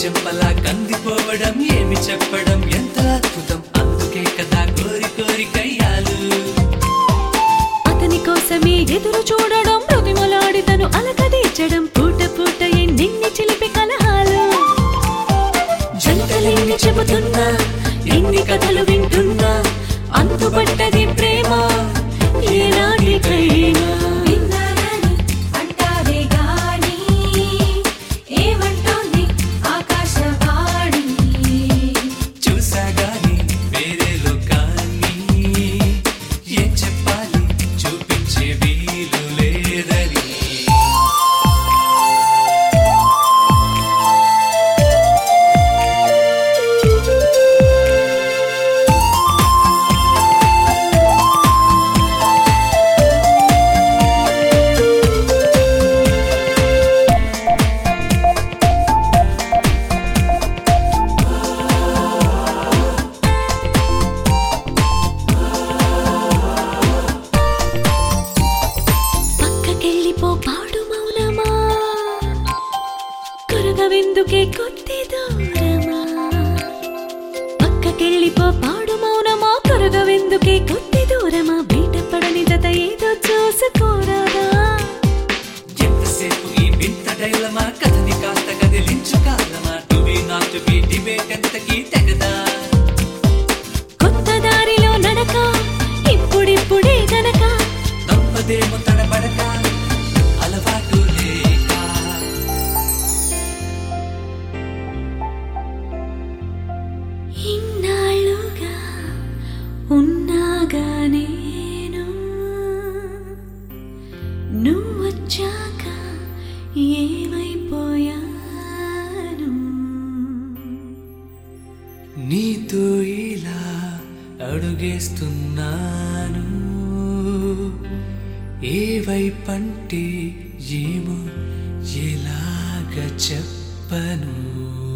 చెంపలా కందిపోవడం ఏమి చెప్పడం ఎంత అద్భుతం అందుకే కదా కోరి కోరి కయ్యాలు అతని కోసమే ఎదురు చూడడం మృతిమలాడి తను అలకదీర్చడం పూట పూట ఎన్నెన్ని చిలిపి కలహాలు జంటలెన్ని చెబుతున్నా ఎన్ని కథలు వింటున్నా అంతుపట్టది ప్రేమ ఏనాటికైనా విన్నానని అంటారే గాని ఏమంటోంది ఆకాశవాణి చూసాగాని వేరే లోకాన్ని ఏం చెప్పాలి చూపించే వీలు లేదని పక్కకెళ్ళిపో పాడు మౌనమా కరగవెందుకే కొద్ది దూరమా పక్కకెళ్ళిపో పాడు మౌనమా కరగవెందుకే కొద్ది దూరమా బయటపడని జత ఏదో చూసుకోరాదా ఎంతసేపు ఈ వింత డైలమా కథని కాస్త కదిలించు కాలమా to be not to be debate ఎంతకీ తెగదా కొత్త దారిలో నడక ఇప్పుడిప్పుడే గనక తప్పదేమో తడబడక అలవాటు లేక ఇన్నాళ్ళుగా ఉన్నాగా నేను నువ్వు వచ్చాక ఏమైపోయాను నీతో ఇలా అడుగేస్తున్నాను ఏ వైపంటే ఏమో ఎలాగ చెప్పను